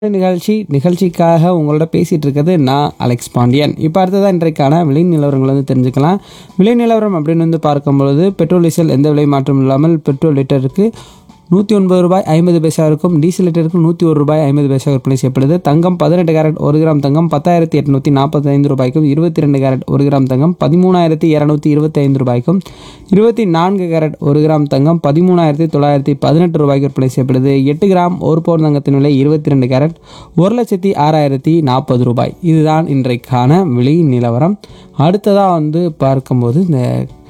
நிகழ்ச்சி நிகழ்ச்சிக்காக உங்களோட பேசிகிட்டு இருக்கிறது நான் அலெக்ஸ் பாண்டியன் இப்போ அடுத்ததான் இன்றைக்கான விலை நிலவரங்கள் வந்து தெரிஞ்சுக்கலாம் விலை நிலவரம் அப்படின்னு வந்து பார்க்கும்பொழுது பெட்ரோல் டீசல் எந்த விலை மாற்றம் இல்லாமல் பெட்ரோல் லிட்டருக்கு நூற்றி ஒன்பது ரூபாய் ஐம்பது பைசா இருக்கும் டீசல் லிட்டருக்கு நூற்றி ஒரு ரூபாய் ஐம்பது பைசா விற்பனை செய்யப்படுது தங்கம் பதினெட்டு கேரட் ஒரு கிராம் தங்கம் பத்தாயிரத்தி எட்நூற்றி நாற்பத்தைந்து ரூபாய்க்கும் இருபத்தி ரெண்டு கேரட் ஒரு கிராம் தங்கம் பதிமூணாயிரத்தி இரநூத்தி இருபத்தி ஐந்து ரூபாய்க்கும் இருபத்தி நான்கு கேரட் ஒரு கிராம் தங்கம் பதிமூணாயிரத்தி தொள்ளாயிரத்தி பதினெட்டு ரூபாய்க்கு விற்பனை செய்யப்படுது எட்டு கிராம் ஒரு பவுன் தங்கத்தின் விலை இருபத்தி ரெண்டு கேரட் ஒரு லட்சத்தி ஆறாயிரத்தி நாற்பது ரூபாய் இதுதான் இன்றைக்கான விலை நிலவரம் அடுத்ததாக வந்து பார்க்கும்போது இந்த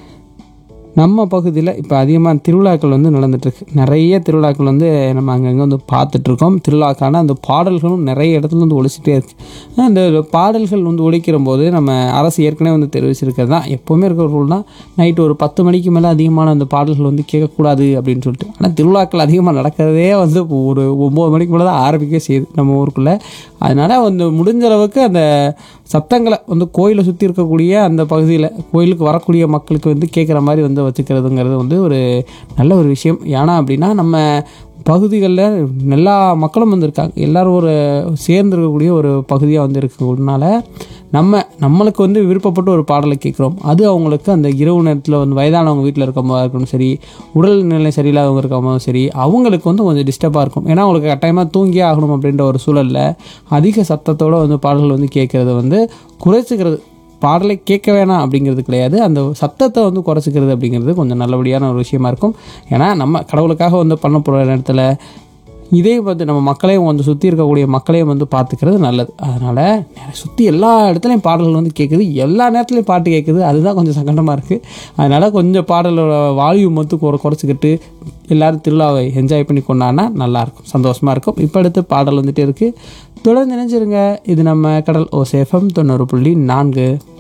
நம்ம பகுதியில் இப்போ அதிகமாக திருவிழாக்கள் வந்து நடந்துட்டுருக்கு நிறைய திருவிழாக்கள் வந்து நம்ம அங்கங்கே வந்து பார்த்துட்ருக்கோம் திருவிழாக்கான அந்த பாடல்களும் நிறைய இடத்துல வந்து ஒழிச்சிட்டே இருக்கு அந்த பாடல்கள் வந்து ஒழிக்கிற போது நம்ம அரசு ஏற்கனவே வந்து தெரிவிச்சிருக்கிறது தான் எப்போவுமே இருக்கிற ரூல் தான் நைட்டு ஒரு பத்து மணிக்கு மேலே அதிகமான அந்த பாடல்கள் வந்து கேட்கக்கூடாது அப்படின்னு சொல்லிட்டு ஆனால் திருவிழாக்கள் அதிகமாக நடக்கிறதே வந்து ஒரு ஒம்பது மணிக்கு மேலே தான் ஆரம்பிக்க செய்யுது நம்ம ஊருக்குள்ளே அதனால் வந்து முடிஞ்ச அளவுக்கு அந்த சத்தங்களை வந்து கோயிலை சுற்றி இருக்கக்கூடிய அந்த பகுதியில் கோயிலுக்கு வரக்கூடிய மக்களுக்கு வந்து கேட்குற மாதிரி வந்து வச்சுக்கிறதுங்கிறது வந்து ஒரு நல்ல ஒரு விஷயம் ஏன்னா அப்படின்னா நம்ம பகுதிகளில் எல்லா மக்களும் வந்து இருக்காங்க எல்லோரும் ஒரு சேர்ந்து இருக்கக்கூடிய ஒரு பகுதியாக வந்து இருக்கிறதுனால நம்ம நம்மளுக்கு வந்து விருப்பப்பட்ட ஒரு பாடலை கேட்குறோம் அது அவங்களுக்கு அந்த இரவு நேரத்தில் வந்து வயதானவங்க வீட்டில் இருக்கம்போது இருக்கணும் சரி உடல்நிலை சரியில்லாதவங்க இருக்கம்போதும் சரி அவங்களுக்கு வந்து கொஞ்சம் டிஸ்டர்பாக இருக்கும் ஏன்னா அவங்களுக்கு கட்டாயமாக தூங்கியே ஆகணும் அப்படின்ற ஒரு சூழலில் அதிக சத்தத்தோடு வந்து பாடல்கள் வந்து கேட்குறது வந்து குறைச்சிக்கிறது பாடலை கேட்க வேணாம் அப்படிங்கிறது கிடையாது அந்த சத்தத்தை வந்து குறைச்சிக்கிறது அப்படிங்கிறது கொஞ்சம் நல்லபடியான ஒரு விஷயமா இருக்கும் ஏன்னா நம்ம கடவுளுக்காக வந்து பண்ண போகிற நேரத்தில் இதே வந்து நம்ம மக்களையும் வந்து சுற்றி இருக்கக்கூடிய மக்களையும் வந்து பார்த்துக்கிறது நல்லது அதனால் சுற்றி எல்லா இடத்துலையும் பாடல்கள் வந்து கேட்குது எல்லா நேரத்துலையும் பாட்டு கேட்குது அதுதான் கொஞ்சம் சங்கடமாக இருக்குது அதனால் கொஞ்சம் பாடலோட வால்யூம் வந்து குறை குறைச்சிக்கிட்டு எல்லோரும் திருவிழாவை என்ஜாய் பண்ணி கொண்டாடினா நல்லாயிருக்கும் சந்தோஷமாக இருக்கும் இப்போ அடுத்து பாடல் வந்துட்டு இருக்குது தொடர்ந்து நினைச்சிருங்க இது நம்ம கடல் ஓசேஃபம் தொண்ணூறு புள்ளி நான்கு